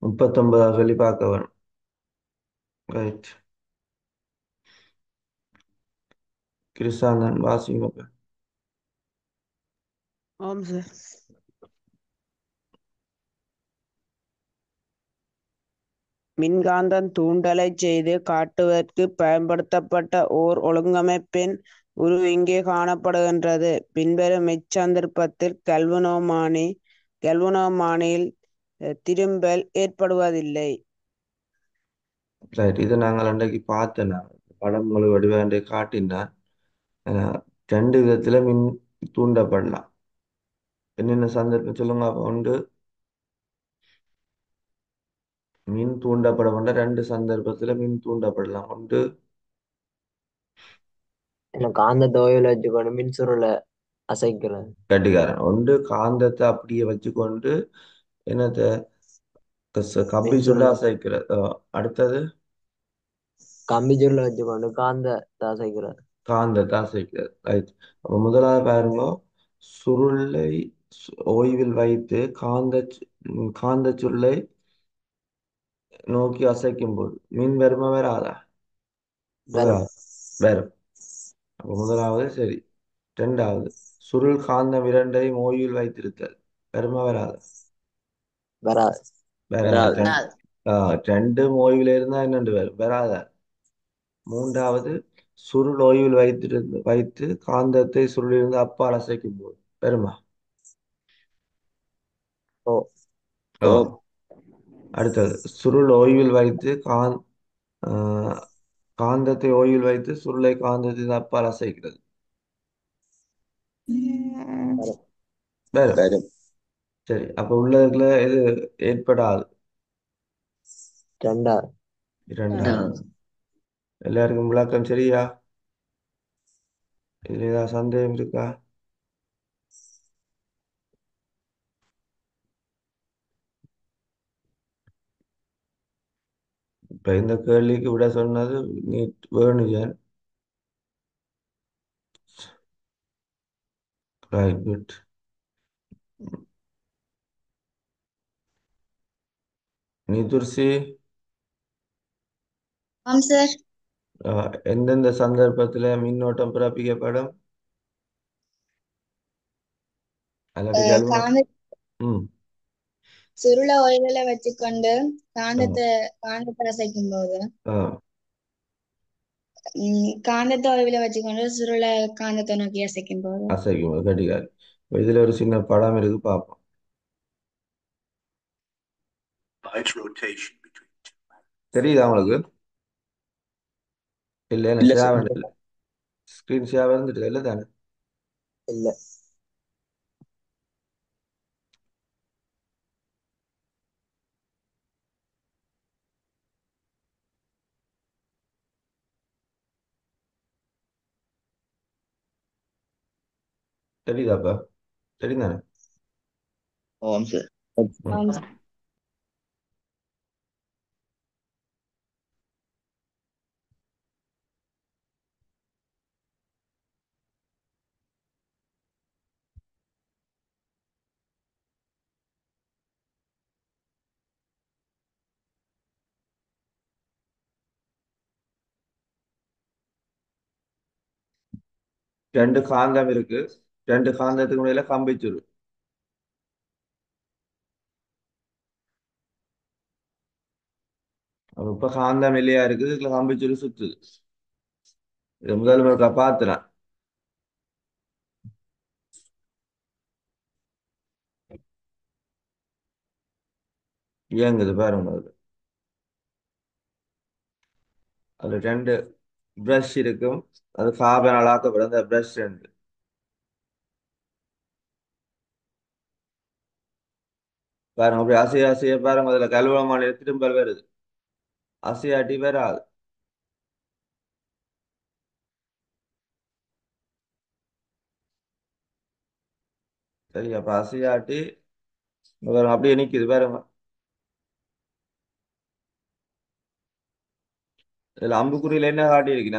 முப்பத்தொன்பதா சொல்லி பார்க்க வேணும் ரைட் கிருஷாந்தன் வாசிங்க ஆம் சார் மின்காந்தம் தூண்டலைச் செய்து காட்டுவதற்கு பயன்படுத்தப்பட்ட ஓர் ஒழுங்கமைப்பின் உரு இங்கே காணப்படுகின்றது பின்வரும் இச்சந்தர்ப்பத்தில் கல்வனோமானி கல்வனோமானியில் அஹ், திரும்பல் ஏற்படுவதில்லை ரைட் இது நாங்கள் அன்றைக்கு பார்த்தேன் நான் படம் முழு வடிவாண்டை காட்டினேன் அஹ், ரெண்டு விதத்துல மின் தூண்டப்படலாம் என்னென்ன சந்தர்ப்பம் சொல்லுங்க அப்ப உண்டு மின் தூண்டப்பட கொண்ட ரெண்டு சந்தர்ப்பத்துல மின் தூண்டப்படலாம் ஒன்று என்ன காந்தத்தை ஓய்வுல வச்சுக்கொண்டு மின்சுருளை அசைக்கிறது கட்டிக்காரன் ஒன்று காந்தத்தை அப்படியே வச்சுக்கொண்டு என்னத்தை கஸ்- கம்பி சுள்ள மின்சுருள் அசைக்கிறது அஹ், அடுத்தது கம்பி சுருளை வச்சுக்கொண்டு காந்தத்தை அசைக்கிறது காந்தத்தை அசைக்கிறது ரைட் அப்ப முதலாவது பாருங்க சுருளை சு- ஓய்வில் வைத்து காந்த சு- ம், காந்த சுருளை நோக்கி அசைக்கும் போது மின் வருமா வராதா வரும் முதலாவது வரும் அப்ப முதலாவது சரி ரெண்டாவது சுருள் காந்தம் இரண்டையும் ஓய்வில் வைத்திருத்தல் வருமா வராதா வராது வராது வராது ரெண்டு ஆஹ் ரெண்டும் ஓய்வில் இருந்தா என்னண்டு வரும் வராதா மூன்றாவது சுருள் ஓய்வில் வைத்திருந்து வைத்து காந்தத்தை சுருளிலிருந்து அப்பால் அசைக்கும் போது வருமா ஓ ஓ அடுத்தது சுருள் ஓய்வில் வைத்து காந் ஆஹ் காந்தத்தை ஓய்வில் வைத்து சுருளை காந்தத்தின் அப்பால் அசைக்கிறது வரும் வரும் வரும் சரி அப்ப உள்ளதுல இது ஏற்படாது ரெண்டாவது இரண்டாவது எல்லாருக்கும் விளக்கம் சரியா இதுல ஏதாவது சந்தேகம் இருக்கா இப்ப இந்த கேள்விக்கு விட சொன்னது நீ வேணுஜன் ரைட் குட் நிதுர்சி ஆம் சார் ஆஹ் எந்தெந்த சந்தர்ப்பத்துல மின்னோட்டம் பிறப்பிக்கப்படும் அல்லது அஹ் கல்வன காந்த ம் சுருள ஓய்வுல வச்சுக்கொண்டு ஆ காந்தத்தை காந்தத்தை அசைக்கும் போது ஆ உம் காந்தத்தை ஓய்வுல வச்சுக்கொண்டு சுருள காந்தத்தை நோக்கி அசைக்கும் போது அசைக்கும் போது கடிகாரம் இப்ப இதுல ஒரு சின்ன படம் இருக்கு பார்ப்போம் தெரியுதா உங்களுக்கு இல்ல என்ன இல்ல ஷேர் சார் பண்ணல ஸ்கிரீன் ஷேர் வந்துட்டு இல்ல தானே இல்ல தெரியுதாப்பா தெரியுதானே ஆம் சார் ம். ஆம் சார் ரெண்டு காந்தம் இருக்கு ரெண்டு காந்தத்துக்கு இடையில கம்பிச்சுரு அப்ப இப்ப காந்தம் இல்லையா இருக்குது இதுல கம்பிச்சுரு சுத்துது இது முதல் முறை பாத்துறேன் இயங்குது பாருங்க அது அது ரெண்டு பிரஷ் இருக்கும் அது காபனால் ஆக்கப்படும் அந்த பிரஷ் ரெண்டு பாருங்க அப்படி அசைய அசைய பாருங்க அதுல கல்வமான திரும்பல் வருது அசையாட்டி வராது சரி அப்ப அசையாட்டி இங்க பாருங்க அப்படியே நிக்குது பாருங்க இதுல அம்புக்குறியில என்ன காட்டி இருக்குன்னா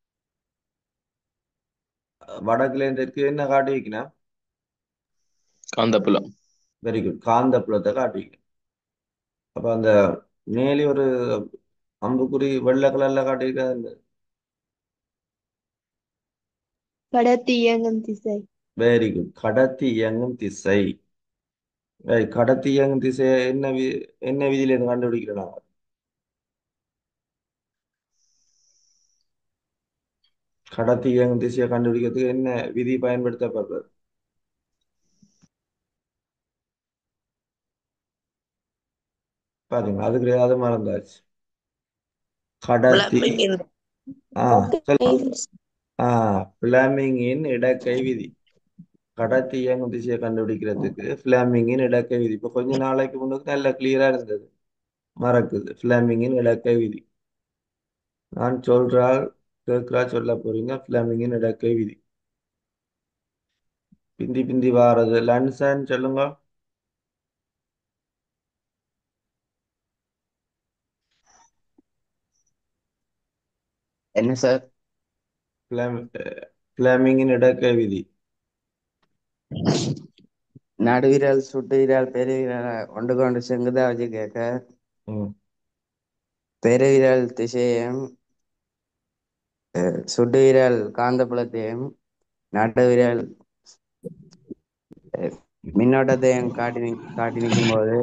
வடக்குல இருந்து தெற்கு என்ன காட்டி இருக்குன்னா காந்தப்புலம் வெரி குட் காந்த புலத்தை காட்டி இருக்கு அப்ப அந்த மேலே ஒரு அம்புக்குறி வெள்ளை கலர்ல காட்டியிருக்காது கடத்தி இயங்கும் திசை வெரி குட் கடத்தி இயங்கும் திசை Right. கடத்தி இயங்கும் திசையை என்ன வி என்ன விதியில இருந்து கண்டுபிடிக்கிறோம் கடத்தி இயங்கும் திசையை கண்டுபிடிக்கிறதுக்கு என்ன விதி பயன்படுத்தப்படுறது பாருங்க அது கிடையாது மறந்தாச்சு கடத்தி ஆ சொல்லுங்க ஆ பிளமிங்கின் இடக்கை விதி கடத்தி இயங்கும் திசையை கண்டுபிடிக்கிறதுக்கு பிளமிங்கின் இடக்கை விதி இப்ப கொஞ்ச நாளைக்கு முன்னுக்கு நல்ல கிளியரா இருந்தது மறக்குது பிளமிங்கின் இடக்கை விதி நான் சொல்றால் கேட்கிறா சொல்ல போறீங்க பிளமிங்கின் இடக்கை விதி பிந்தி பிந்தி வாரது லன்சன் சொல்லுங்க என்ன சார் பிளமிங்கின் இடக்கை விதி நடுவிரல் சுட்டு விரல் பெருவிரல் ஒன்று கொண்டு செங்குதா வச்சு கேட்க ம் பெருவிரல் திசையையும் அஹ், சுட்டு விரல் காந்தப்புலத்தையும் நடுவிரல் அஹ், மின்னோட்டத்தையும் காட்டி நிக்- காட்டி நிற்கும் போது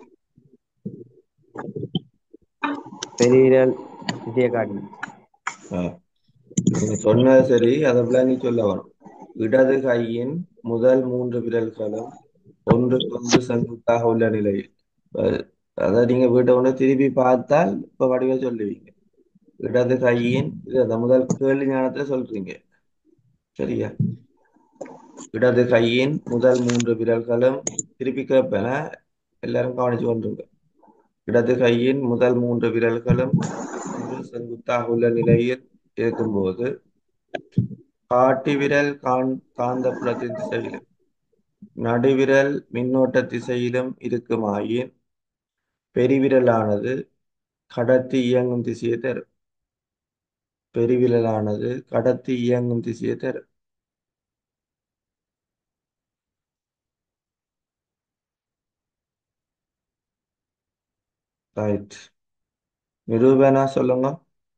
பெருவிரல் திசையை காட்டி நிக்கும். ஆ. நீங்க சொன்னது சரி அதை விளங்கி சொல்ல வரும் இடது கையின் முதல் மூன்று விரல்களும் ஒன்றுக்கொன்று செங்குத்தாக உள்ள நிலையில் அஹ், அதை நீங்க வீட்டை கொண்டு திருப்பி பார்த்தால் இப்ப வடிவ சொல்லுவீங்க இடது கையின் இது அந்த முதல் கேள்வி ஞானத்துல சொல்றீங்க சரியா இடது கையின் முதல் மூன்று விரல்களும் திருப்பி கேட்பேன் எல்லாரும் கவனிச்சு கொண்டிருங்க இடது கையின் முதல் மூன்று விரல்களும் ஒன்று செங்குத்தாக உள்ள நிலையில் இருக்கும்போது காட்டி விரல் கான் காந்தப்புலத்தின் திசையிலும் நடுவிரல் மின்னோட்ட திசையிலும் இருக்குமாயின் பெருவிரலானது கடத்தி இயங்கும் திசையை தரும் பெருவிரலானது கடத்தி இயங்கும் திசையை தரும் ரைட் நிரூபணா சொல்லுங்க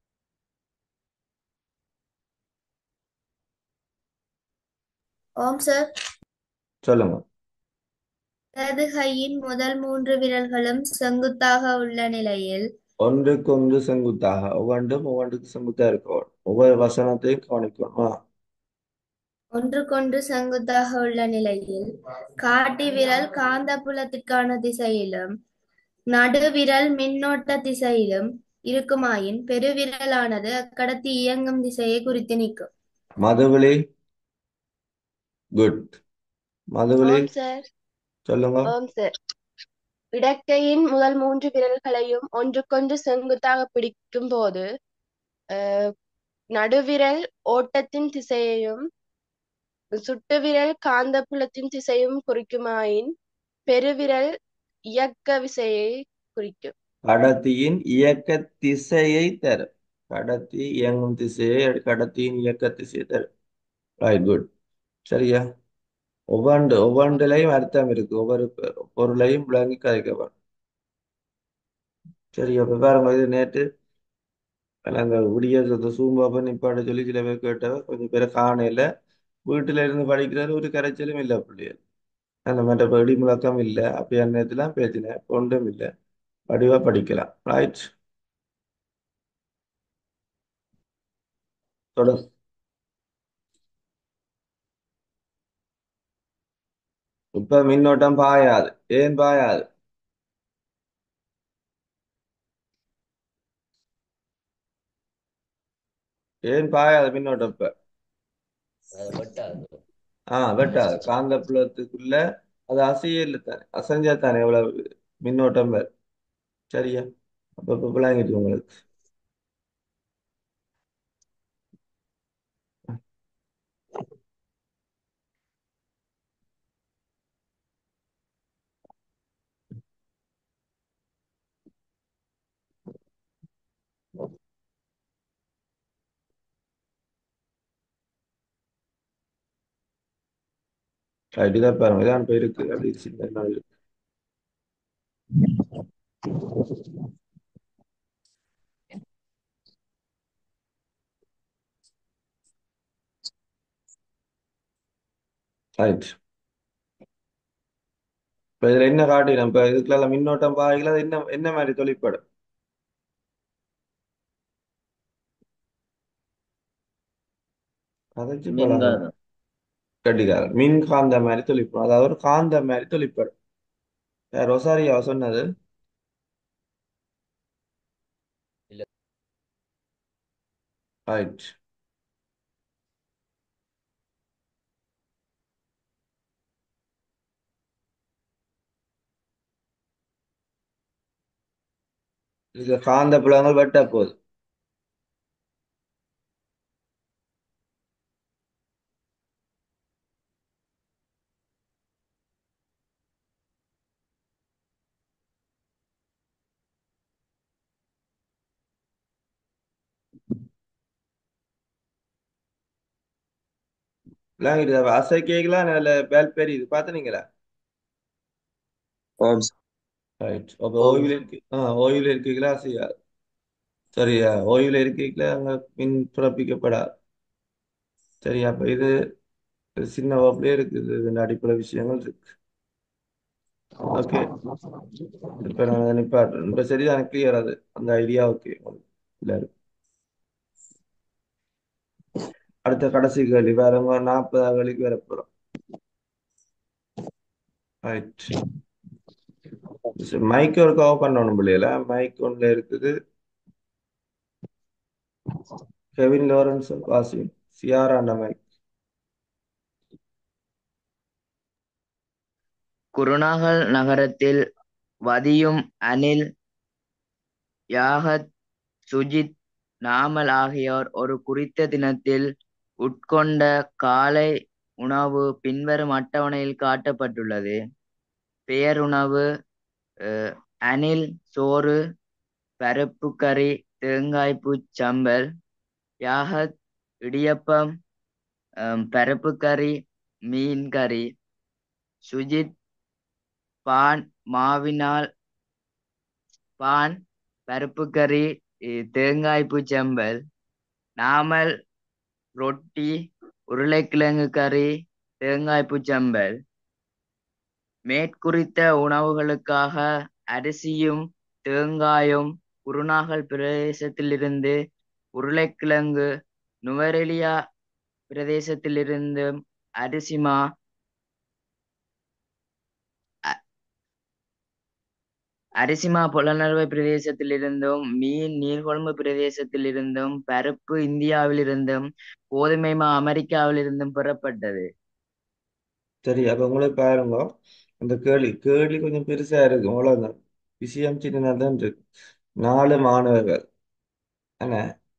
ஓம் சார் சொல்லுங்க இடது கையின் முதல் மூன்று விரல்களும் செங்குத்தாக உள்ள நிலையில் ஒன்றுக்கொன்று செங்குத்தாக ஒவ்வொன்றும் ஒவ்வொன்றுக்கு செங்குத்தா இருக்கும் ஒவ்வொரு வசனத்தையும் கவனிக்கணும் ஒன்றுக்கொன்று செங்குத்தாக உள்ள நிலையில் காட்டி விரல் காந்தப்புலத்திற்கான திசையிலும் நடுவிரல் மின்னோட்ட திசையிலும் இருக்குமாயின் பெருவிரலானது அக்கடத்தி இயங்கும் திசையை குறித்து நிற்கும் மதுவிலி குட் மதுவிலி ஓம் சார் சொல்லுங்க ஓம் சார் இடக்கையின் முதல் மூன்று விரல்களையும் ஒன்றுக்கொன்று செங்குத்தாக பிடிக்கும் போது அஹ், நடுவிரல் ஓட்டத்தின் திசையையும் சுட்டுவிரல் காந்தப்புலத்தின் திசையும் குறிக்குமாயின் பெருவிரல் இயக்க விசையை குறிக்கும் கடத்தியின் இயக்க திசையை தரும் கடத்தி இயங்கும் திசையை கடத்தியின் இயக்க திசையை தரும் ரைட் குட் சரியா ஒவ்வொன்று ஒவ்வொன்றிலையும் அர்த்தம் இருக்கு ஒவ்வொரு பொ- பொருளையும் விளங்கி கதைக்கப்படும் சரி அப்ப பாருங்க இது நேற்று அந்த விடிய சூம்பாப்ப நிப்பாட்ட சொல்லி சில பேர் கேட்டவ கொஞ்சம் பேரை காணையில வீட்டுல இருந்து படிக்கிறது ஒரு கரைச்சலும் இல்லை பிள்ளைகள் அந்த மற்ற வெடி முழக்கம் இல்லை அப்படி நேரத்துலாம் பேசினேன் ஒன்றும் இல்லை வடிவா படிக்கலாம் ரைட் தொடர் இப்ப மின்னோட்டம் பாயாது ஏன் பாயாது ஏன் பாயாது மின்னோட்டம் இப்ப அது வெட்டாது ஆ வெட்டாது காந்த புலத்துக்குள்ள அது அசையே இல்லை தானே அசைஞ்சா தானே எவ்வளவு மின்னோட்டம் வரும் சரியா அப்ப இப்ப விளங்கிட்டு உங்களுக்கு ரைட் இதை பாருங்க இதான் இப்ப இருக்கு அப்படி சின்ன இருக்கு ரைட் இப்ப இதுல என்ன காட்டினோம் இப்ப இதுக்குள்ள மின்னோட்டம் பாய்கள் அது என்ன என்ன மாதிரி தொழிற்படும் கதைச்சு பழக மின்காந்தம் கட்டிக்காரன் மின்காந்த மாதிரி தொழிற்படும் அதாவது ஒரு காந்த மாதிரி தொழிற்படும் ரொசாரியா சொன்னது இல்ல ரைட் இதுல காந்த புலங்கள் வெட்ட போகுது விளங்கிட்டு அசை கேக்கலாம் நல்ல வேல் பெரியுது பாத்துனீங்களா ஓம் ரைட் அப்ப ஓம் ஓய்வில் இருக்கு ஆ ஓய்வில் இருக்கீங்களா செய்யா சரியா ஓய்வில் இருக்கீங்களா அங்க மின் பிறப்பிக்கப்படாது சரி அப்ப இது இது சின்ன வகுப்புலயே இருக்குது இந்த அடிப்படை விஷயங்கள் இருக்கு ஓகே இப்ப நான் அதை நிப்பாட்டுறேன் இப்ப சரிதான் கிளியர் அது அந்த ஐடியா ஓகே இல்ல அடுத்த கடைசி கேள்வி வேற நாற்பதாவது கேள்விக்கு வர போறோம் ரைட் மைக் ஒரு கவர் பண்ணணும் பிள்ளைல மைக் ஒன்ல இருக்குது கெவின் லாரன்ஸ் வாசி சியாராண்ட மைக் குருநாகல் நகரத்தில் வதியும் அனில் யாகத் சுஜித் நாமல் ஆகியோர் ஒரு குறித்த தினத்தில் உட்கொண்ட காலை உணவு பின்வரும் அட்டவணையில் காட்டப்பட்டுள்ளது பெயருணவு அஹ், அனில் சோறு பருப்பு கறி தேங்காய்ப்பூ சம்பல் யாகத் இடியப்பம் அஹ், பருப்பு கறி மீன் கறி சுஜித் பான் மாவினால் பான் பருப்பு கறி இ- தேங்காய்ப்பூ சம்பல் நாமல் ரொட்டி உருளைக்கிழங்கு கறி தேங்காய்ப்பூ சம்பல் மேற்குறித்த உணவுகளுக்காக அரிசியும் தேங்காயும் குருநாகல் பிரதேசத்திலிருந்து உருளைக்கிழங்கு நுவரெலியா பிரதேசத்திலிருந்து அரிசிமா அரிசிமா புலனறுவை பிரதேசத்திலிருந்தும் மீன் நீர்கொழும்பு பிரதேசத்திலிருந்தும் பருப்பு இந்தியாவிலிருந்தும் கோதுமை மா அமெரிக்காவிலிருந்தும் பெறப்பட்டது சரி அப்ப உங்களே பாருங்க அந்த கேள்வி கேள்வி கொஞ்சம் பெருசா இருக்கு அவ்வளவுதான் விஷயம் சின்னதான் இருக்கு நாலு மாணவர்கள் என்ன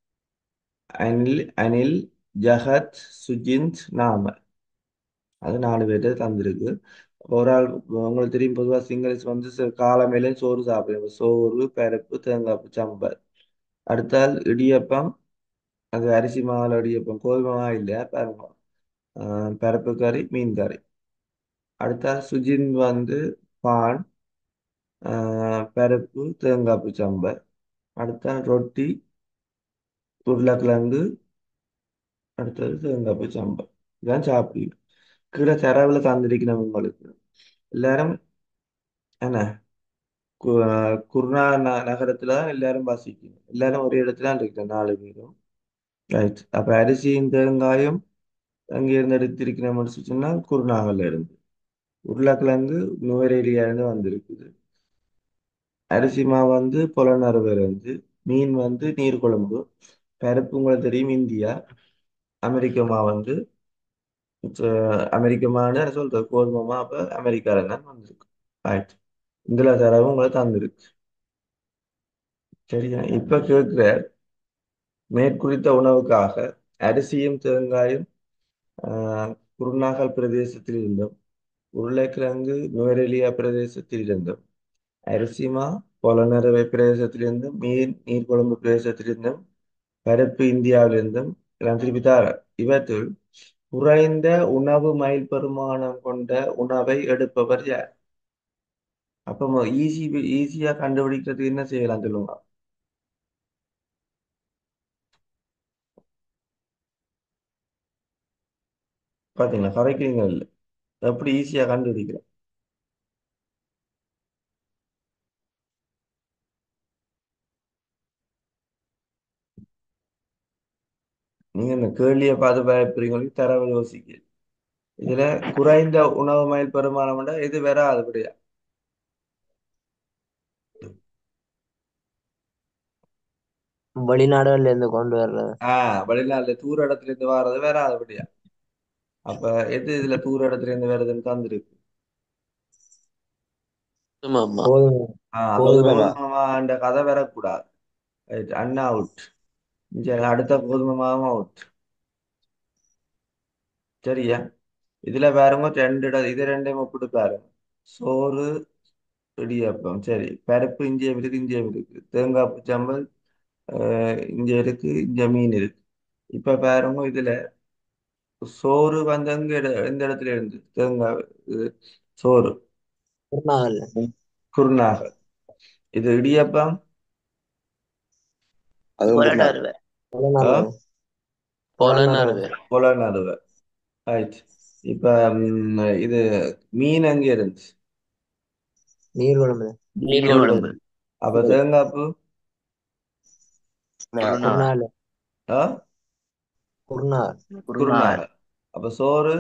அனில் அனில் ஜஹத் சுஜிந்த் நாம அது நாலு பேர்ட்ட தந்திருக்கு ஒரு ஆள் உங்களுக்கு தெரியும் பொதுவாக சிங்களஸ் வந்து ச- காலமையில சோறு சாப்பிடுவோம் சோறு பருப்பு தேங்காய் சம்பல் அடுத்தால் இடியப்பம் அது அரிசி மாவுல இடியப்பம் கோதுமை மாவு இல்லையா பாருங்க ஆஹ் பருப்பு கறி மீன் கறி அடுத்தால் சுஜிந்த் வந்து பான் ஆஹ் பருப்பு தேங்காய் சம்பல் அடுத்தால் ரொட்டி உருளைக்கிழங்கு அடுத்தது தேங்காய் சம்பல் இதான் சாப்பிடுவோம் கீழே தரவுல தந்திருக்கணும் உங்களுக்கு எல்லாரும் என்ன கு- குருணா ந- நகரத்துல தான் எல்லாரும் வசிக்கணும் எல்லாரும் ஒரு இடத்துல தான் இருக்கிறோம் நாலு பேரும் ரைட் அப்ப அரிசியும் தேங்காயும் அங்க இருந்து எடுத்திருக்கணும்னு சொன்னா குருநாகல்ல இருந்து உருளைக்கிழங்கு நுவரேலியா இருந்து வந்திருக்குது அரிசி மாவு வந்து புலனறுவையில இருந்து மீன் வந்து நீர்கொழும்பு பருப்பு உங்களுக்கு தெரியும் இந்தியா அமெரிக்க மாவு வந்து அஹ், அமெரிக்க மாவுன்னு என்ன சொல்றது கோதுமை மாவு அப்ப அமெரிக்கால தான் வந்திருக்கு ரைட் இதுல தரவு உங்களுக்கு தந்திருக்கு சரியா இப்ப கேட்கிற மேற்குறித்த உணவுக்காக அரிசியும் தேங்காயும் ஆஹ், குருநாகல் பிரதேசத்தில் இருந்தும் உருளைக்கிழங்கு நுவரெலியா பிரதேசத்தில் இருந்தும் அரிசிமா பொலனறுவை பிரதேசத்திலிருந்தும் மீன் நீர்கொழும்பு பிரதேசத்திலிருந்தும் பருப்பு இந்தியாவிலிருந்தும் எல்லாம் திருப்பி தார இவற்றுள் குறைந்த உணவு மைல் பெருமானம் கொண்ட உணவை எடுப்பவர் யார் அப்போ ஈஸி ஈஸியா கண்டுபிடிக்கிறதுக்கு என்ன செய்யலாம் சொல்லுங்க பாத்தீங்களா கரைக்கிறீங்க இல்லை எப்படி ஈஸியா கண்டுபிடிக்கலாம் நீங்க இந்த கேள்வியை பார்த்து பயப்படுறீங்களுக்கு தரவை யோசிக்க இதுல குறைந்த உணவு மைல் பெருமானம் இது வராது அப்படியா வெளிநாடுகள்ல இருந்து கொண்டு வர்றது ஆஹ் வெளிநாட்டுல தூர இடத்துல இருந்து வர்றது வராது அப்படியா அப்ப எது இதுல தூர இடத்துல இருந்து வருதுன்னு தந்துருக்கு ஆமாமா கோதுமை ஆஹ் அப்ப கோதுமை தான். கோதுமை மாவுன்ற கதை வரக்கூடாது ரைட் அண்ணா அவுட் அடுத்த கோதுமை மாவும் அவுட் சரியா இதுல பாருங்க ரெண்டு இட இது ரெண்டையும் ஒப்பிட்டு பாருங்க சோறு இடியப்பம் சரி பருப்பு இஞ்சியம் இருக்கு இஞ்சியம் இருக்கு தேங்காய் பூச்சம்பல் ஆஹ் இங்க இருக்கு இங்க மீன் இருக்கு இப்ப பாருங்க இதுல சோறு வந்து எங்க இட- எந்த இடத்துல இருந்து தேங்காய் இது சோறு திருநாகல்ல குருநாகல் இது இடியப்பம் அதுவும் புலனறுவை புலனறுவை புலனறுவை புலனறுவை ரைட் இப்ப ம், இது மீன் எங்க இருந்துச்சு நீர்கொழும்பு நீர்கொழும்பு அப்ப தேங்காய்ப்பு குருநாள் குருநாள் ஆ குருநாள் குருநாள் குருநாகல் அப்ப சோறு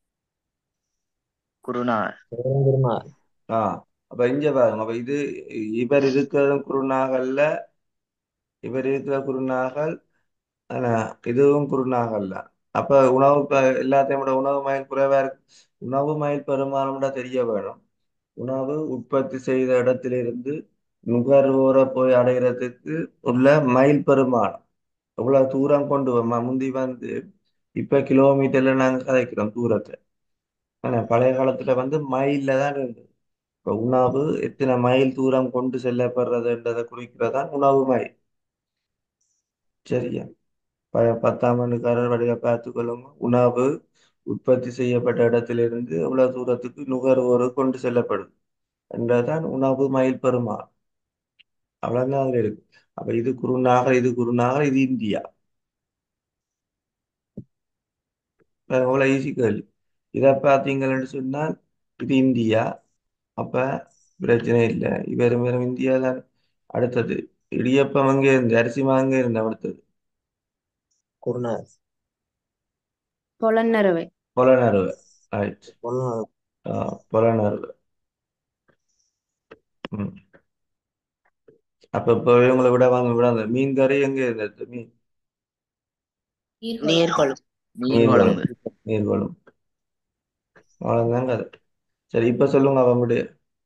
குருநாள் குருநாள் ஆ அப்ப இங்க பாருங்க அப்ப இது இவர் இருக்கிறதும் குருநாகல்ல இவர் இருக்கிற குருநாகல் ஆனா இதுவும் குருநாகல்ல அப்ப உணவு ப- எல்லாத்தையும் விட உணவு மயில் குறைவா இருக்கு உணவு மயில் பெருமானம் கூட தெரிய வேணும் உணவு உற்பத்தி செய்த இடத்திலிருந்து நுகர்வோரை போய் அடைகிறதுக்கு உள்ள மைல் பெருமானம் எவ்வளவு தூரம் கொண்டு வரும் முந்தி வந்து இப்ப கிலோமீட்டர்ல நாங்க கதைக்கிறோம் தூரத்தை ஆனா பழைய காலத்துல வந்து மைல்ல தான் இருந்தது இப்ப உணவு எத்தனை மைல் தூரம் கொண்டு செல்லப்படுறதுன்றதை குறிக்கிறதான் உணவு மைல் சரியா ப- பத்தாம் ஆண்டுக்காரர் வழியை பார்த்து கொள்ளுங்க உணவு உற்பத்தி செய்யப்பட்ட இடத்திலிருந்து எவ்வளவு தூரத்துக்கு நுகர்வோரு கொண்டு செல்லப்படுது என்றதான் உணவு மைல் பெருமாள் அவ்வளவுதான் அதுல இருக்கு அப்ப இது குருநாகல் இது குருநாகல் இது இந்தியா வேற எவ்வளவு ஈஸி கேள்வி இதை பார்த்தீங்கன்னு சொன்னால் இது இந்தியா அப்ப பிரச்சனை இல்லை வெறும் வெறும் இந்தியா தான் அடுத்தது இடியப்பம் அங்கே இருந்து அரிசி மாங்க இருந்து அடுத்தது குருநாள் பொலன்னறுவை புலனறுவை ரைட் குருநாள் புலனறுவை ம் அப்ப இப்போ இவங்களை விட வாங்க விட அந்த மீன் கறி எங்க இருந்தது மீன் நீர்கொழும்பு நீர்கொழும்பு நீர்கொழும்பு நீர்கொழும்பு அவ்வளவுதாங்க அது சரி இப்ப சொல்லுங்க அவன் விடு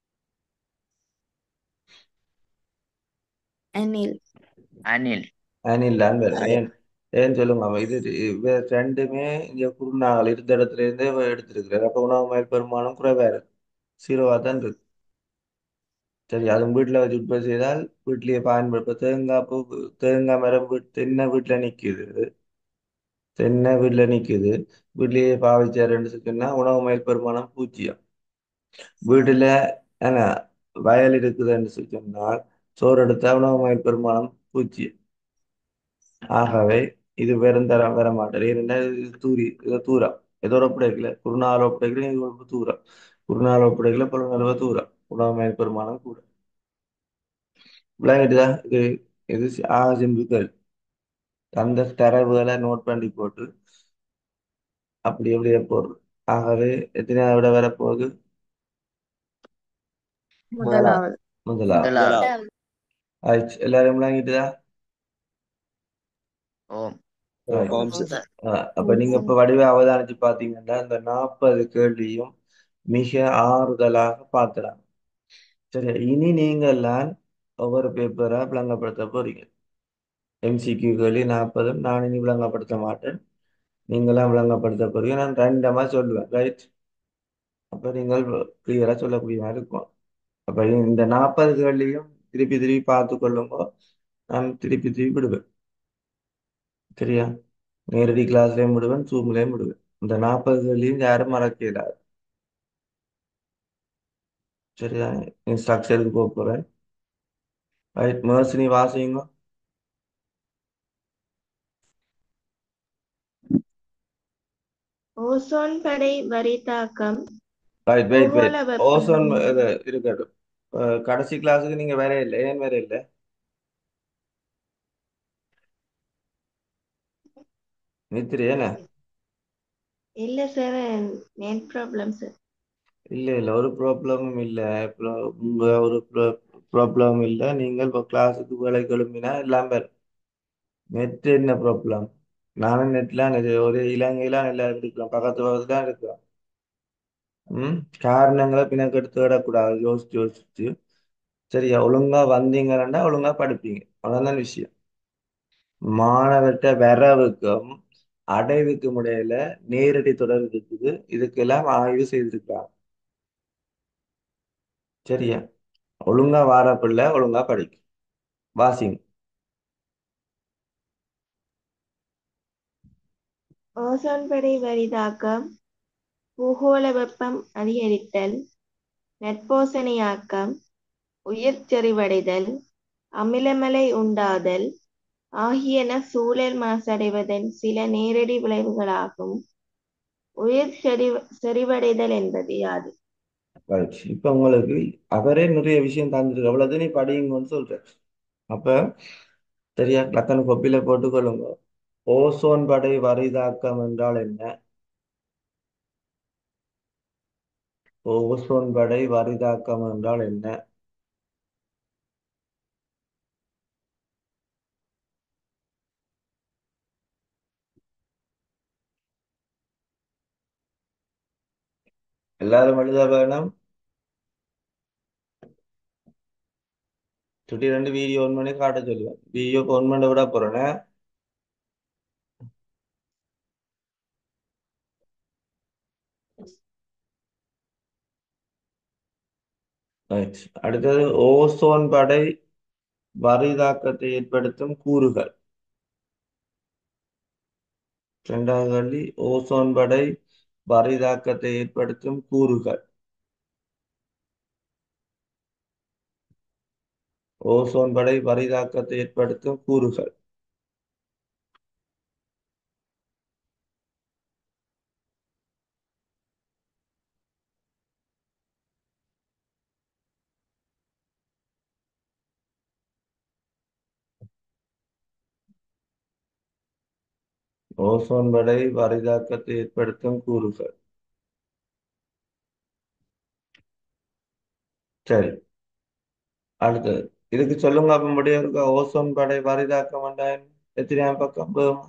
அணில் அணில் அனில் அன்பர் ஏன் ஏன் சொல்லுங்க அவன் இது இவ ரெண்டுமே இங்க குருநாகல் இருந்த இடத்துல இருந்தே இவ எடுத்திருக்கிறார் அப்ப உணவு மயில் பெருமானம் குறைவா இருக்கு சீரோவா தான் இருக்கு சரி அதுவும் வீட்டுல வச்சு உற்பத்தி செய்தால் வீட்டிலேயே பயன்படுத்த தேங்காய் பூ தேங்காய் மரம் வீட்டு தென்னை வீட்டுல நிக்குது தென்னை வீட்டுல நிக்குது வீட்லயே பாவிச்சாருன்னு சொன்னா உணவு மயில் பெருமானம் பூஜ்ஜியம் வீட்டுல என்ன வயல் இருக்குதுன்னு சொன்னால் சோறு எடுத்தா உணவு மயில் பெருமானம் பூஜ்ஜியம் ஆகவே இது வெறும் தரம் வர மாட்டேன் ஏனென்றால் இது தூரி இது தூரம் எதோட ஒப்படைக்கல குருநாள் ஒப்படைக்கல இது ஒரு தூரம் குருநாள் ஒப்படைக்கல புலனறுவ தூரம் உணவு மயில் பெருமானம் கூட விளங்கிட்டுதா இது இது ஆக சிம்பிள் அந்த தரவுகளை நோட் பண்ணி போட்டு அப்படி அப்படியே போடுறது ஆகவே எத்தனையாவது விட வரப்போகுது முதலாவது முதலாவது முதலாவது ஆயிடுச்சு எல்லாரும் விளங்கிட்டுதா ஓம் Right. ஓம் சார் ஆஹ் அப்ப நீங்க இப்ப வடிவ அவதானிச்சு பாத்தீங்கன்னா இந்த நாற்பது கேள்வியும் மிக ஆறுதலாக பார்க்கலாம் சரி இனி நீங்க எல்லாம் ஒவ்வொரு பேப்பரா விளங்கப்படுத்த போறீங்க எம்சிக்யூ கேள்வி நாற்பதும் நான் இனி விளங்கப்படுத்த மாட்டேன் நீங்களாம் விளங்கப்படுத்த போறீங்க நான் ரெண்டமா சொல்லுவேன் ரைட் அப்ப நீங்கள் கிளியரா சொல்லக்கூடிய மாதிரி இருக்கும் அப்ப இந்த நாற்பது கேள்வியும் திருப்பி திருப்பி பார்த்து கொள்ளுங்க நான் திருப்பி திருப்பி விடுவேன் சரியா நேரடி கிளாஸ்லயும் விடுவேன் ஜூம்லயும் விடுவேன் இந்த நாற்பது கேள்வியும் யாரும் மறக்க இயலாது சரியா ஸ்ட்ரக்சருக்கு போக போறேன் ரைட் மேர்சினி வாசிங்க ஓசோன் படை வரித்தாக்கம் ரைட் வெயிட் வெயிட் பூகோள ஓசோன் வெப்பமயம் இது இருக்கட்டும் அஹ், கடைசி கிளாஸுக்கு நீங்க வேற இல்லை ஏன் வேற இல்லை நித்திரி என்ன இல்ல சார் நெட் ப்ராப்ளம் சார் இல்ல இல்ல ஒரு ப்ராப்ளமும் இல்ல pro- உங்க ஒரு ப்ராப்ளம் இல்ல நீங்கள் இப்போ கிளாஸுக்கு வேலை கிளம்பினா எல்லாம் வரும் நெட் என்ன ப்ராப்ளம் நானும் நெட்லாம் ஒரு இலங்கையிலாம் எல்லாம் இருக்கிறோம் பக்கத்து பக்கத்துல தான் இருக்கிறோம் ம் காரணங்களை பின்னக்கு எடுத்து விடக்கூடாது யோசிச்சு யோசிச்சு சரியா ஒழுங்கா வந்தீங்கன்னா ஒழுங்கா படிப்பீங்க அவ்வளவுதான் விஷயம் மாணவர்கிட்ட வரவுக்கும் அடைவுக்கும் இடையில நேரடி தொடர்பு இருக்குது இதுக்கெல்லாம் ஆய்வு செய்திருக்காங்க சரியா ஒழுங்கா வார பிள்ளை ஒழுங்கா படிக்கும் வாசிங்க ஓசோன் படை வரிதாக்கம் பூகோள வெப்பம் அதிகரித்தல் நட்போசனையாக்கம் உயிர் செறிவடைதல் அமிலமலை உண்டாதல் ஆகியன சூழல் மாசடைவதன் சில நேரடி விளைவுகளாகும் உயிர் செறி செறிவடைதல் என்பது யாது ரைட் இப்ப உங்களுக்கு அவரே நிறைய விஷயம் தந்துருக்கு அவ்வளவு நீ படியுங்கன்னு சொல்ற அப்ப சரியா டக்குனு கொப்பில போட்டுக்கொள்ளுங்க ஓசோன் படை வரிதாக்கம் என்றால் என்ன ஓசோன் படை வரிதாக்கம் என்றால் என்ன எல்லாரும் எழுத வேணும் சுட்டி ரெண்டு வீடியோ ஒன் பண்ணி காட்ட சொல்லுவேன் வீடியோ ஒன் பண்ண விட போறேன் ரைட் அடுத்தது ஓசோன் படை வரிதாக்கத்தை ஏற்படுத்தும் கூறுகள் இரண்டாவது கேள்வி ஓசோன் படை வரிதாக்கத்தை ஏற்படுத்தும் கூறுகள் ஓசோன் படை வரிதாக்கத்தை ஏற்படுத்தும் கூறுகள் ஓசோன் படை வரிதாக்கத்தை ஏற்படுத்தும் கூறுகள் சரி அடுத்தது இதுக்கு சொல்லுங்க அப்ப முடியும் இருக்கா ஓசோன் படை வரிதாக்கம் வேண்டாம் எத்தனையாம் பக்கம் போகும்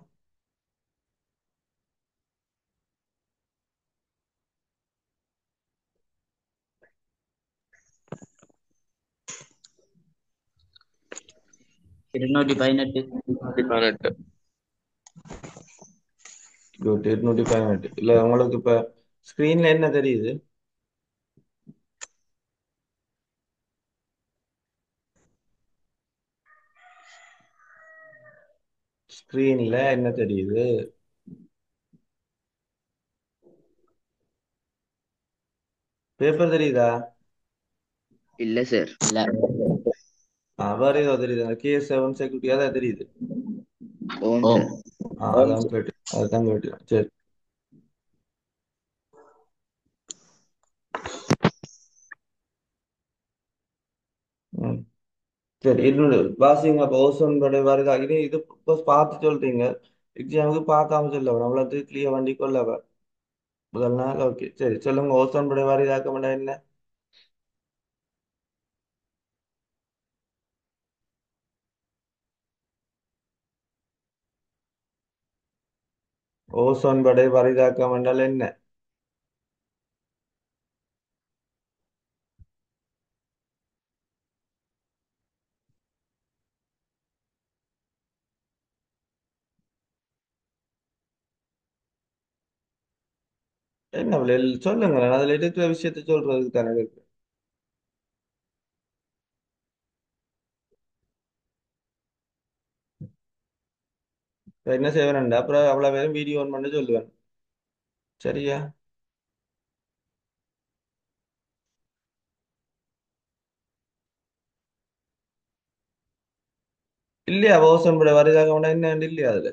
இருநூற்றி பதினெட்டு பதினெட்டு குட் இருநூற்றி பதினெட்டு இல்ல உங்களுக்கு இப்ப ஸ்கிரீன்ல என்ன தெரியுது ஸ்கிரீன்ல என்ன தெரியுது பேப்பர் தெரியுதா இல்ல சார் இல்ல அவர் ஏதோ தெரியுது அந்த கே செவன் செக்யூரிட்டியா தான் தெரியுது ஓம் ஓம் சார் ஆ, அதான் கேட்டு அதான் கேட்டு சரி ம் சரி இன்னொரு வாசிங்க அப்போ ஓசோன் படை வருதா இது இது இப்போ பார்த்து சொல்றீங்க எக்ஸாமுக்கு பார்க்காம சொல்ல வரும் அவ்வளோது கிளியர் வண்டி கொள்ள வரும் முதல் நாள் ஓகே சரி சொல்லுங்க ஓசோன் படை வாரிதாக்க மாட்டா என்ன ஓசோன் படை வரிதாக்கம் என்றால் என்ன என்ன விளையாட சொல்லுங்க அதுல இருக்கிற விஷயத்த சொல்றதுக்கு தானே இருக்கு இப்ப என்ன செய்வேன்டா அப்புறம் அவ்வளவு பேரும் வீடியோ ஆன் பண்ண சொல்லுவேன் சரியா இல்லையா ஓசோன் படை வருதாக என்ன இல்லையா அதுல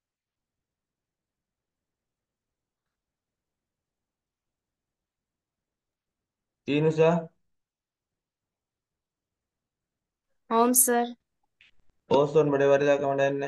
ஈனுஷா ஆம் சார் ஓசோன் படை வருதாக என்ன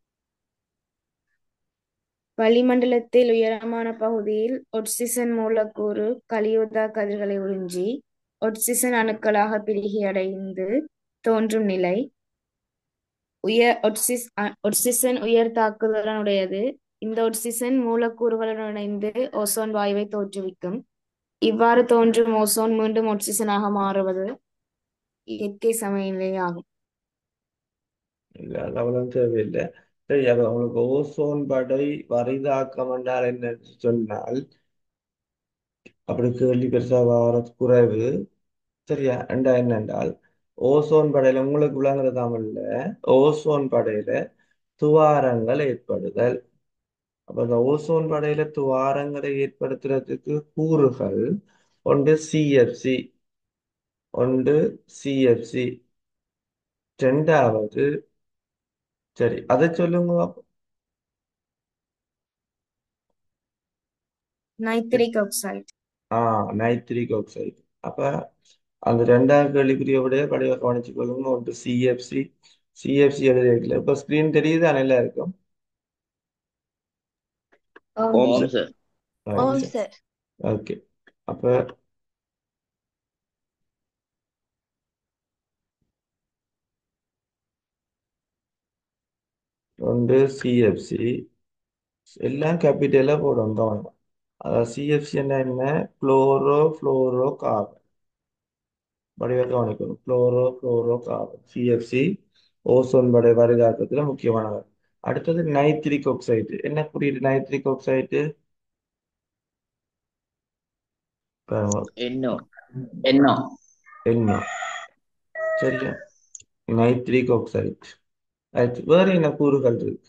வளிமண்டலத்தில் உயரமான பகுதியில் ஒட்சிசன் மூலக்கூறு கலியுதா கதிர்களை உறிஞ்சி ஒட்சிசன் அணுக்களாக பிரிகையடைந்து தோன்றும் நிலை உயர் ஒட்சிஸ் அ- ஒட்சிசன் உயர் தாக்குதலுடையது இந்த ஒட்சிசன் மூலக்கூறுகளுடன் இணைந்து ஓசோன் வாயுவை தோற்றுவிக்கும் இவ்வாறு தோன்றும் ஓசோன் மீண்டும் ஒட்சிசனாக மாறுவது இயற்கை சமநிலை ஆகும் இல்ல அது அவ்வளவு தேவையில்லை சரி அப்ப உங்களுக்கு ஓசோன் படை வரிதாக்கம் என்றால் என்னன்னு சொன்னால் அப்படி கேள்வி பெருசா வர குறைவு சரியா என்றா என்னென்றால் ஓசோன் படையில உங்களுக்கு விளங்குற தமிழ்ல ஓசோன் படையில துவாரங்கள் ஏற்படுதல் அப்ப அந்த ஓசோன் படையில துவாரங்களை ஏற்படுத்துறதுக்கு கூறுகள் ஒன்று சிஎஃப்சி ஒன்று சிஎஃப்சி ரெண்டாவது சரி அதை சொல்லுங்க பாப்போம். நைட்ரிக் ஆக்சைடு ஆ நைட்ரிக் ஆக்சைடு அப்ப அந்த ரெண்டாவது கேள்விக்குரிய விடைய படிவ கவனிச்சு கொள்ளுங்க ஒன்று சிஎஃப்சி சிஎஃப்சி எழுதியிருக்கல இப்ப ஸ்கிரீன் தெரியுது நல்லா இருக்கும் ஓம் சார் ஓம் சார் ஓகே அப்ப ஒன்று சிஎஃப்சி எல்லாம் கேபிட்டலா போடும் கவனம் அதாவது சிஎஃப்சி என்ன என்ன குளோரோ ஃப்ளோரோ கார்பன் வடிவ கவனிக்கணும் chloro fluoro carbon CFC ozone படை வரிதாக்கத்துல முக்கியமானவர் அடுத்தது நைட்ரிக் ஆக்சைடு என்ன குறியீடு நைட்ரிக் ஆக்சைடு என்னோ என்னோ என்ன சரியா நைட்ரிக் ஆக்சைடு அடுத்து வேற என்ன கூறுகள் இருக்கு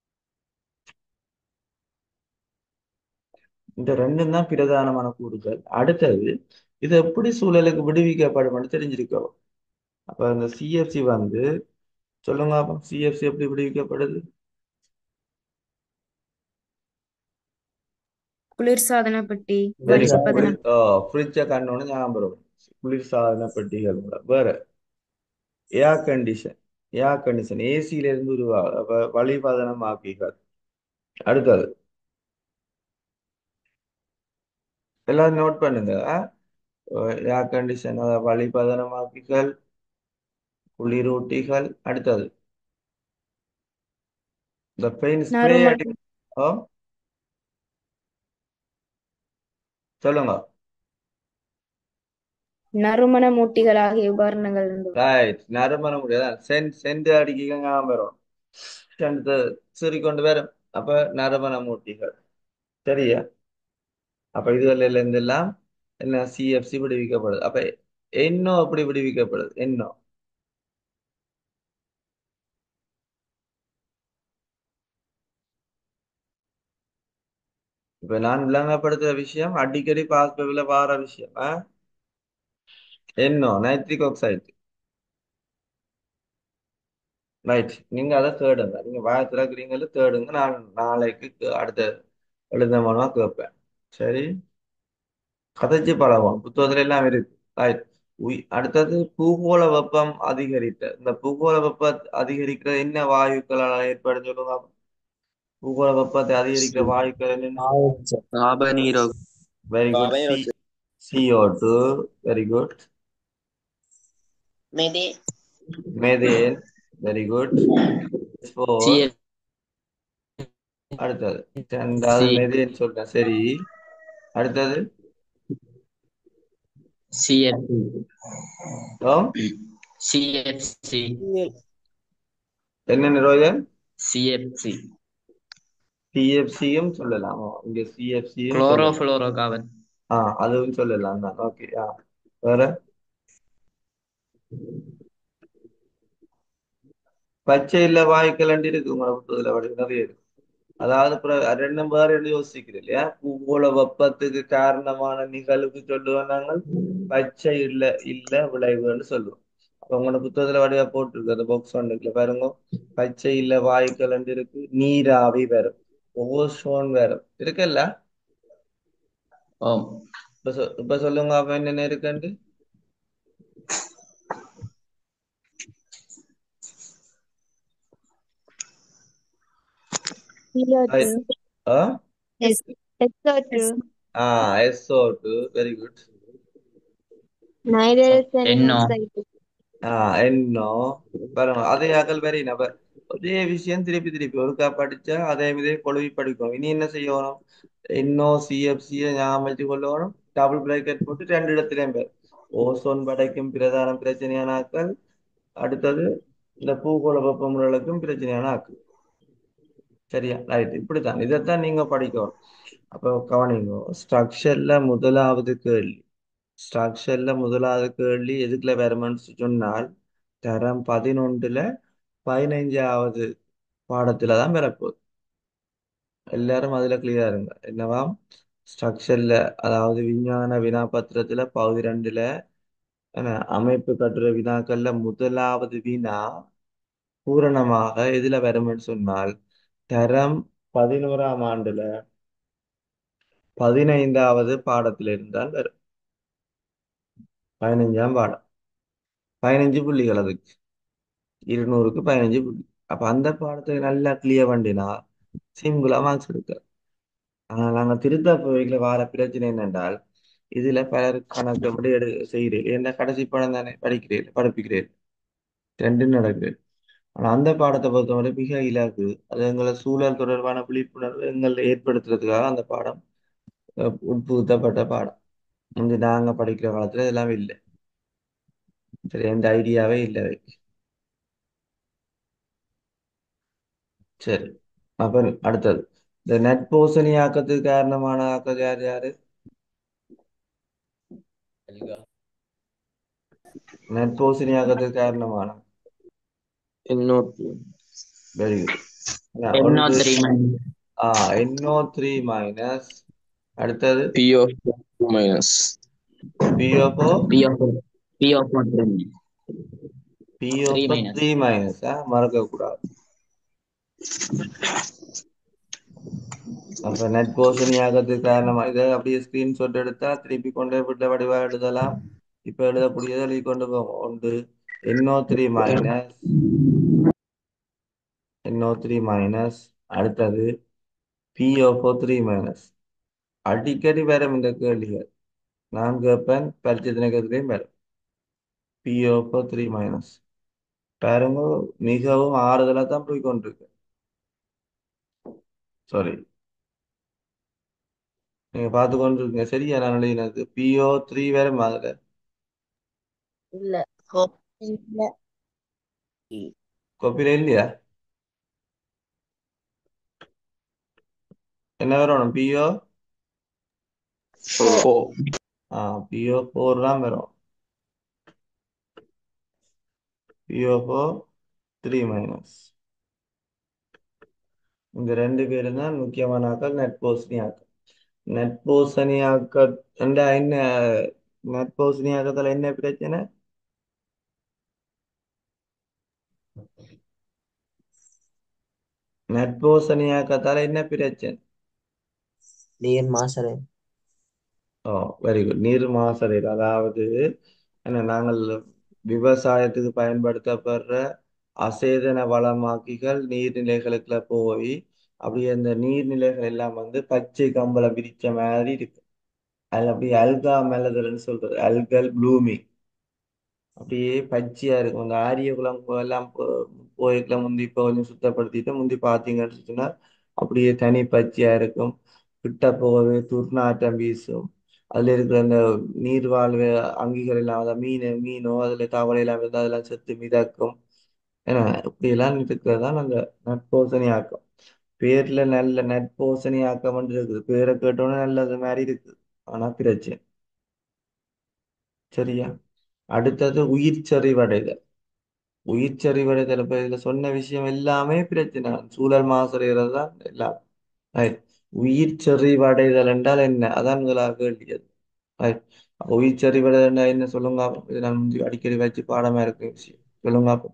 இந்த ரெண்டும் தான் பிரதானமான கூறுகள் அடுத்தது இது எப்படி சூழலுக்கு விடுவிக்கப்படும்னு தெரிஞ்சிருக்கோம் அப்ப இந்த சிஎஃப்சி வந்து சொல்லுங்க அப்ப சிஎஃப்சி எப்படி விடுவிக்கப்படுது குளிர்சாதன பெட்டி வெரி வளிப்பதன ஃப்ரிட்ஜை கண்ணோன்னு ஞாபகம் வரும் குளிர்சாதன பெட்டிகள் கூட வேற ஏர் கண்டிஷன் ஏர் கண்டிஷன் ஏசியில இருந்து உருவா அப்ப வளிபதனமாக்கிகள் அடுத்தது எல்லாரும் நோட் பண்ணுங்க ஏர் கண்டிஷன் வளிபதனமாக்கிகள் குளிரூட்டிகள் அடுத்தது இந்த பெயின் ஸ்ப்ரே நறுமண அடி ஓ சொல்லுங்க நறுமண மூட்டிகள் ஆகிய உபகரணங்கள் இருந்து ரைட் நறுமணம் முடியாது சென்ட் சென்ட் அடிக்க ஞாபகம் வரும் சென்ட் சிறி கொண்டு வரும் அப்ப நறுமண மூட்டிகள் சரியா அப்ப இதுல இருந்தெல்லாம் என்ன சிஎஃப்சி விடுவிக்கப்படுது அப்ப என்னோ அப்படி விடுவிக்கப்படுது என்னோ இப்ப நான் விளங்கப்படுத்துற விஷயம் அடிக்கடி பாஸ்பேபில வார விஷயம் ஆ? என்னோ நைட்ரிக் ஆக்சைடு ரைட் நீங்க அதை தேடுங்க நீங்க வாய திறக்கிறீங்களா தேடுங்க நான் நாளைக்கு கே- அடுத்த எழுத மூலமா கேட்பேன் சரி கதைச்சு பழகும் புத்தகத்துல எல்லாம் இருக்கு ரைட் உய் அடுத்தது பூகோள வெப்பம் அதிகரித்த இந்த பூகோள வெப்பம் அதிகரிக்கிற என்ன வாயுக்களால் ஏற்படும் சொல்லுங்க பாப்போம். பூகோள வெப்பத்தை அதிகரிக்கிற வாயுக்கள் என்னென்ன காபனீரோ very good C CO two very good மெதே methane very good four CF அடுத்தது ரெண்டாவது சி மேதேன் சொல்றேன் சரி அடுத்தது சிஎஃப்சி ஓ சிஎஃப்சி என்ன ரோஜன் சிஎஃப்சி சிஎஃப்சியும் சொல்லலாம் ஆமா, இங்க சிஎஃப்சியும் குளோரோ சொல்லலாம் ஃப்ளோரோ கார்பன் ஆ அதுவும் சொல்லலாம் தான் ஓகே ஆ வேற பச்சை இல்ல வாயுக்கள் இருக்கு உங்களோட புத்தகத்துல அப்படி நிறைய இருக்கு அதாவது பிற- ரெண்டும் வேற என்ன யோசிக்கிறேன் இல்லையா பூகோள வெப்பத்துக்கு காரணமான நிகழ்வுக்கு சொல்லுவோம் நாங்கள் பச்சை இல்ல இல்ல விளைவுன்னு சொல்லுவோம் அப்ப உங்களோட புத்தகத்துல வடிவா போட்டிருக்கு அந்த பாக்ஸ் ஒன்றுக்குள்ள பாருங்க பச்சை இல்ல வாயுக்கள் இருக்கு நீராவி வரும் ஓசோன் வரும் இருக்குல்ல ஓம் இப்ப சொ- இப்ப சொல்லுங்க அப்ப என்னென்ன இருக்குன்னு CO2 ஆ S SO2 ஆ SO2 very good nitrogen NO oxide ஆ என்னோ பாருங்க அதே அகல் வரை நபர் ஒரே விஷயம் திருப்பி திருப்பி ஒருக்கா படிச்சா அதே இதே கொழுவி படிக்கும் இனி என்ன செய்யணும் இன்னோ சிஎஃப்சியை ஞாபகம் வச்சு கொள்ளணும் டபுள் பிராக்கெட் போட்டு ரெண்டு இடத்துலயும் பேர் ஓசோன் படைக்கும் பிரதான பிரச்சனையான ஆக்கள் அடுத்தது இந்த பூகோள வெப்பமுறைகளுக்கும் பிரச்சனையான ஆக்கள் சரியா ரைட் இப்படித்தான் இதைத்தான் நீங்க படிக்கணும் அப்போ கவனிங்க ஸ்ட்ரக்சர்ல முதலாவது கேள்வி ஸ்ட்ரக்சர்ல முதலாவது கேள்வி எதுக்குள்ள வருமென்னு சொன்னால் தரம் பதினொன்றுல பதினைஞ்சாவது பாடத்துல தான் வரப்போகுது எல்லாரும் அதுல கிளியரா இருங்க என்னவாம் ஸ்ட்ரக்சர்ல அதாவது விஞ்ஞான வினாபத்திரத்துல பகுதி ரெண்டுல என்ன, அமைப்பு கட்டுரை வினாக்கள்ல முதலாவது வினா பூரணமாக எதுல வரும்னு சொன்னால் தரம் பதினோராம் ஆண்டுல பதினைந்தாவது பாடத்துல இருந்தால் வரும் பதினைஞ்சாம் பாடம் பதினஞ்சு புள்ளிகள் அதுக்கு இருநூறுக்கு பதினஞ்சு புள்ளி அப்ப அந்த பாடத்தை நல்லா கிளியர் பண்ணினா சிம்பிளா மார்க்ஸ் எடுக்க ஆனா நாங்க திருத்தா போய்களை வார பிரச்சனை என்னென்றால் இதுல பலர் கணக்கு அப்படி எடு செய்கிறீர்கள் என்ன கடைசி பாடம் தானே படிக்கிறீர்கள் படிப்பிக்கிறீர்கள் ரெண்டும் நடக்குது ஆனா அந்த பாடத்தை பொறுத்தவரை மிக இலகு அது எங்களை சூழல் தொடர்பான விழிப்புணர்வு எங்களை ஏற்படுத்துறதுக்காக அந்த பாடம் அஹ், உட்புகுத்தப்பட்ட பாடம் முந்தி நாங்க படிக்கிற காலத்துல இதெல்லாம் இல்லை சரி எந்த ஐடியாவே இல்லை சரி அப்ப அடுத்தது இந்த நட்போசனி ஆக்கத்துக்கு காரணமான ஆக்கம் யார் யாரு நட்போசனி ஆக்கத்துக்கு காரணமான இன்னொரு வெரி குட் NO ஒன்று த்ரீ மைனஸ் ஆ NO த்ரீ மைனஸ் அடுத்தது PO minus PO4 PO PO three three PO4 minus three minus மறக்க கூடாது அப்ப நட்போசனி ஆக்கத்துக்கு காரணமா இதை அப்படியே ஸ்கிரீன்ஷாட் எடுத்தா திருப்பி கொண்டு விட்ட வடிவா எழுதலாம் இப்ப எழுதக்கூடியதை எழுதி கொண்டு போவோம் ஒன்று NO three minus NO three minus அடுத்தது PO4 த்ரீ மைனஸ் அடிக்கடி வரும் இந்த கேள்விகள் நான் கேட்பேன் பரிச்சை திணைக்கிறதுலையும் வரும் PO4 த்ரீ மைனஸ் பாருங்க மிகவும் ஆறுதலா தான் போய் கொண்டிருக்கு சாரி நீங்க பார்த்து கொண்டிருக்கீங்க சரியா நான் எழுதினது PO த்ரீ வரும் அதுல இல்ல இல்ல கோப்பில இல்லையா என்ன வரணும் PO ஆ PO ஃபோர் தான் வரும் PO ஃபோர் த்ரீ மைனஸ் இந்த ரெண்டு பேரும் தான் முக்கியமான ஆக்கள் நட்போசனி ஆக்கள் நட்போசனி ஆக்க என்ன நட்போசனி ஆக்கத்துல என்ன பிரச்சனை நட்போசனி ஆக்கத்தால என்ன பிரச்சனை நீர் மாசறை ஓ வெரி குட் நீர் மாசடைதல் அதாவது என்ன நாங்கள் விவசாயத்துக்கு பயன்படுத்தப்படுற அசேதன வளமாக்கிகள் நீர்நிலைகளுக்குள்ள போய் அப்படியே அந்த நீர்நிலைகள் எல்லாம் வந்து பச்சை கம்பளம் விரிச்ச மாதிரி இருக்கு அதுல அப்படியே அல்கா மெலதல்னு சொல்றது அல்கல் ப்ளூமிங் அப்படியே பச்சையா இருக்கும் அந்த ஆரிய குளம் எல்லாம் போய்க்குள்ள முந்தி இப்போ கொஞ்சம் சுத்தப்படுத்திட்டு முந்தி பார்த்தீங்கன்னு சொன்னா அப்படியே தனி பச்சையா இருக்கும் கிட்ட போகவே துர்நாற்றம் வீசும் அதுல இருக்கிற அந்த நீர்வாழ்வு அங்கிகள் எல்லாம் அதாவது மீன் மீனோ அதுல தவளை எல்லாம் இருந்தா அதெல்லாம் செத்து மிதக்கும் ஏன்னா இப்படி எல்லாம் இருக்கிறது தான் அந்த நட்போசனி ஆக்கம் பேர்ல நல்ல நட்போசனி ஆக்கம் இருக்குது பேரை கேட்டோன்னே நல்லது மாதிரி இருக்கு ஆனா பிரச்சனை சரியா அடுத்தது உயிர் சரிவடைதல் உயிர் சரிவடைதல் இப்ப இதுல சொன்ன விஷயம் எல்லாமே பிரச்சனை சூழல் மாசடைகிறது தான் எல்லாம் Right. உயிர் செறிவடைதல் என்றால் என்ன அதான் முதலாக கேள்வியது Right. அப்போ உயிர் சரிவடைதல்னா என்ன சொல்லுங்க அப்போ? இது நான் முந்தி அடிக்கடி வச்சு பாடமா இருக்கு விஷயம் சொல்லுங்க அப்போ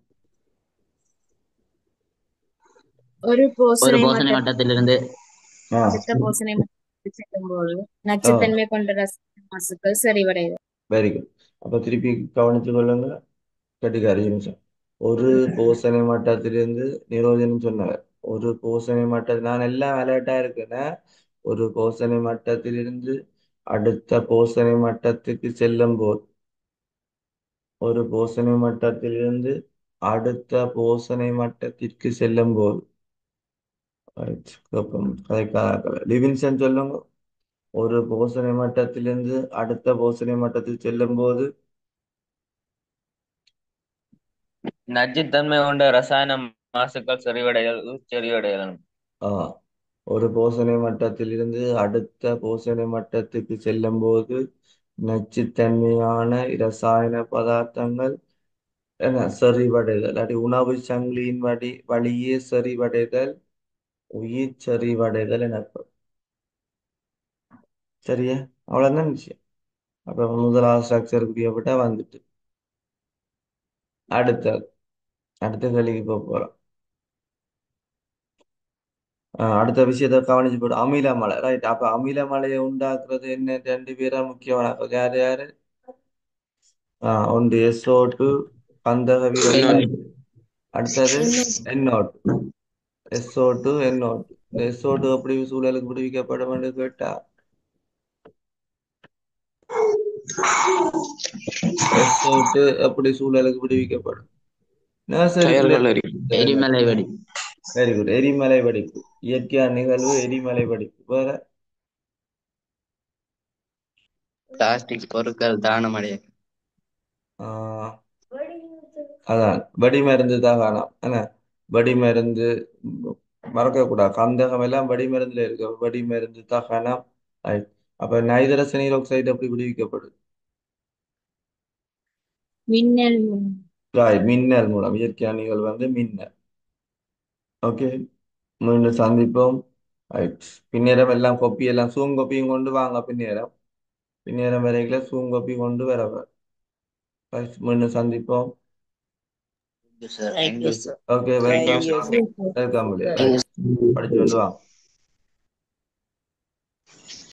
ஒரு ஒரு போசனை போசனை மட்டத்தில் மட்டத்திலிருந்து ஆ அடுத்த போசனை மட்டத்துக்கு செல்லும்போது நச்சுத்தன்மை கொண்ட ரசாயன மாசுக்கள் சரிவடைதல் வெரி குட் அப்ப திருப்பி கவனிச்சு கொள்ளுங்க கட்டிக்காரு நிமிஷம் ஒரு போசனை மட்டத்திலிருந்து நிரோஜனம் சொன்னவர் ஒரு போசனை மட்டத்தில் நான் எல்லாம் அலர்ட்டா இருக்கேன்னா ஒரு போசனை மட்டத்திலிருந்து அடுத்த போசனை மட்டத்துக்கு செல்லும் போது ஒரு போசனை மட்டத்திலிருந்து அடுத்த போசனை மட்டத்திற்கு செல்லும் போது Right. கோப்பம் கதைக்காக லிவின்சன் சொல்லுங்க ஒரு போசனை மட்டத்திலிருந்து அடுத்த போசனை மட்டத்தில் செல்லும் போது நச்சுத்தன்மை கொண்ட ரசாயன மாசுக்கள் செறிவடைதல் செறிவடைதல் ஆ, ஒரு போசனை மட்டத்திலிருந்து அடுத்த போசனை மட்டத்துக்கு செல்லும் போது நச்சுத்தன்மையான இரசாயன பதார்த்தங்கள் என்ன செறிவடைதல் அல்லாட்டி உணவு சங்கிலியின் வழி வழியே செறிவடைதல் உயிர் செறிவடைதல் எனப்படும் சரியா அவ்வளவுதான் விஷயம் அப்ப முதலாவது ஸ்ட்ரக்சர் புரியப்பட்ட வந்துட்டு அடுத்தது அடுத்த கேள்விக்கு போக போறோம் ஆஹ் அடுத்த விஷயத்த கவனிச்சு போடு அமிலமலை ரைட் அப்ப அமிலமலையை உண்டாக்குறது என்ன ரெண்டு பேரா முக்கியமான யாரு யாரு ஆஹ் ஒன்று எஸ்ஓ டு கந்தக வீரசாய் அடுத்தது என்ஓட்டு எஸ்ஓ டு என்ஓட்டு இந்த எஸ்ஓ டு எப்படி சூழலுக்கு விடுவிக்கப்படும் என்று கேட்டா எஸ்ஓ டு எப்படி சூழலுக்கு விடுவிக்கப்படும் நர்சரி எரிமலை வெடி வெரி குட் எரிமலை வெடிப்பு இயற்கையான நிகழ்வு எரிமலை வெடிப்பு வேற பிளாஸ்டிக் பொருட்கள் தானமடைய ஆஹ் அதான் வெடி மருந்து தான் காணாம் என்ன வெடி மருந்து மறக்கக்கூடாது கந்தகம் எல்லாம் வெடி மருந்துல இருக்கு அப்ப வெடி மருந்து தான் காணாம் Right. அப்ப நைதரசன் ஆக்சைடு எப்படி விடுவிக்கப்படுது மின்னல் Right. மின்னல் மூலம் இயற்கையான நிகழ்வு வந்து மின்னல் ஓகே மீண்டும் சந்திப்போம் ரைட் பின்னேரம் எல்லாம் கொப்பி எல்லாம் சூம் கொப்பியும் கொண்டு வாங்க பின்னேரம் பின்னேரம் வரைக்கும் சூம் கொப்பி கொண்டு வர ரைட் மீண்டும் சந்திப்போம் sir thank you sir okay welcome thank you welcome படிச்சு கொண்டு வாங்க